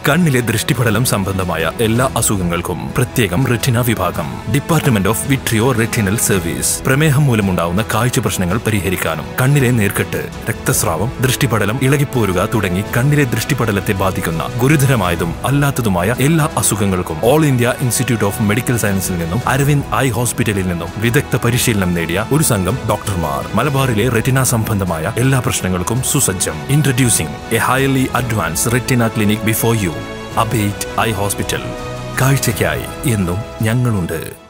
കണ്ണിലെ ദൃഷ്ടിപടലം സംബന്ധമായ എല്ലാ അസുഖങ്ങൾക്കും പ്രത്യേകം റെറ്റിന വിഭാഗം department of vitreo retinal service പ്രമേഹം മൂലമുണ്ടാവുന്ന കാഴ്ച പ്രശ്നങ്ങൾ പരിഹരിക്കാനും കണ്ണിലെ നേർക്കെട്ട് രക്തസ്രാവം ദൃഷ്ടിപടലം ഇളകിപ്പോരുക തുടങ്ങി കണ്ണിലെ ദൃഷ്ടിപടലത്തെ ബാധിക്കുന്ന ഗുരുതരമായതും അല്ലാത്തതുമായ എല്ലാ അസുഖങ്ങൾക്കും All India Institute of Medical സയൻസിൽ നിന്നും അരവിന്ദ് ഐ ഹോസ്പിറ്റലിൽ നിന്നും വിദഗ്ധ പരിശീലനം നേടിയ ഒരു സംഘം ഡോക്ടർമാർ മലബാറിലെ റെറ്റിന സംബന്ധമായ എല്ലാ പ്രശ്നങ്ങൾക്കും സുസജ്ജം introducing a highly advance retina clinic before you abate eye hospital കാഴ്ചയ്ക്കായി എന്നും ഞങ്ങളുണ്ട്